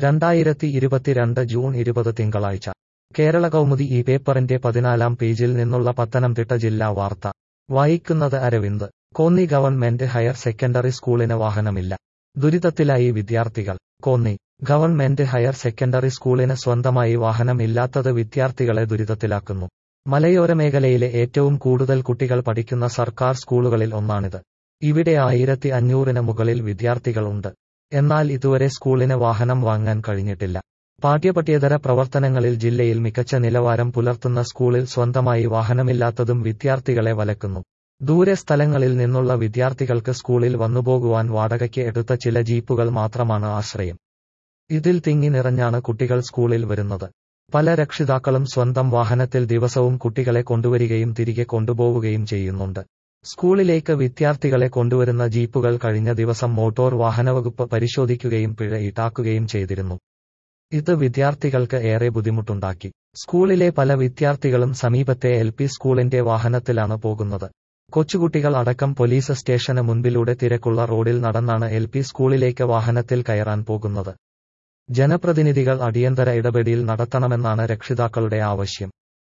രണ്ടായിരത്തി ഇരുപത്തിരണ്ട് ജൂൺ ഇരുപത് തിങ്കളാഴ്ച കേരള കൗമുദി ഈ പേപ്പറിന്റെ പതിനാലാം പേജിൽ നിന്നുള്ള പത്തനംതിട്ട ജില്ലാ വാർത്ത വായിക്കുന്നത് Aravind Konni government higher secondary സ്കൂളിന് വാഹനമില്ല ദുരിതത്തിലായി വിദ്യാർത്ഥികൾ കോന്നി ഗവൺമെന്റ് ഹയർ സെക്കൻഡറി സ്കൂളിന് സ്വന്തമായി വാഹനം ഇല്ലാത്തത് വിദ്യാർത്ഥികളെ ദുരിതത്തിലാക്കുന്നു മലയോര മേഖലയിലെ ഏറ്റവും കൂടുതൽ കുട്ടികൾ പഠിക്കുന്ന സർക്കാർ സ്കൂളുകളിൽ ഒന്നാണിത് ഇവിടെ ആയിരത്തി അഞ്ഞൂറിന് മുകളിൽ വിദ്യാർത്ഥികൾ ഉണ്ട് എന്നാൽ ഇതുവരെ സ്കൂളിന് വാഹനം വാങ്ങാൻ കഴിഞ്ഞിട്ടില്ല പാഠ്യപഠ്യേതര പ്രവർത്തനങ്ങളിൽ ജില്ലയിൽ മികച്ച നിലവാരം പുലർത്തുന്ന സ്കൂളിൽ സ്വന്തമായി വാഹനമില്ലാത്തതും വിദ്യാർത്ഥികളെ വലക്കുന്നു ദൂരെ സ്ഥലങ്ങളിൽ നിന്നുള്ള വിദ്യാർത്ഥികൾക്ക് സ്കൂളിൽ വന്നുപോകുവാൻ വാടകയ്ക്ക് എടുത്ത ചില ജീപ്പുകൾ മാത്രമാണ് ആശ്രയം ഇതിൽ തിങ്ങി നിറഞ്ഞാണ് കുട്ടികൾ സ്കൂളിൽ വരുന്നത് പല രക്ഷിതാക്കളും സ്വന്തം വാഹനത്തിൽ ദിവസവും കുട്ടികളെ കൊണ്ടുവരികയും തിരികെ കൊണ്ടുപോവുകയും ചെയ്യുന്നുണ്ട് സ്കൂളിലേക്ക് വിദ്യാർത്ഥികളെ കൊണ്ടുവരുന്ന ജീപ്പുകൾ കഴിഞ്ഞ ദിവസം മോട്ടോർ വാഹനവകുപ്പ് പരിശോധിക്കുകയും പിഴ ഈടാക്കുകയും ചെയ്തിരുന്നു ഇത് വിദ്യാർത്ഥികൾക്ക് ഏറെ ബുദ്ധിമുട്ടുണ്ടാക്കി സ്കൂളിലെ പല വിദ്യാർത്ഥികളും സമീപത്തെ എൽ പി സ്കൂളിന്റെ വാഹനത്തിലാണ് പോകുന്നത് കൊച്ചുകുട്ടികൾ അടക്കം പോലീസ് സ്റ്റേഷന് മുൻപിലൂടെ തിരക്കുള്ള റോഡിൽ നടന്നാണ് എൽ പി സ്കൂളിലേക്ക് വാഹനത്തിൽ കയറാൻ പോകുന്നത് ജനപ്രതിനിധികൾ അടിയന്തര ഇടപെടൽ നടത്തണമെന്നാണ് രക്ഷിതാക്കളുടെ ആവശ്യം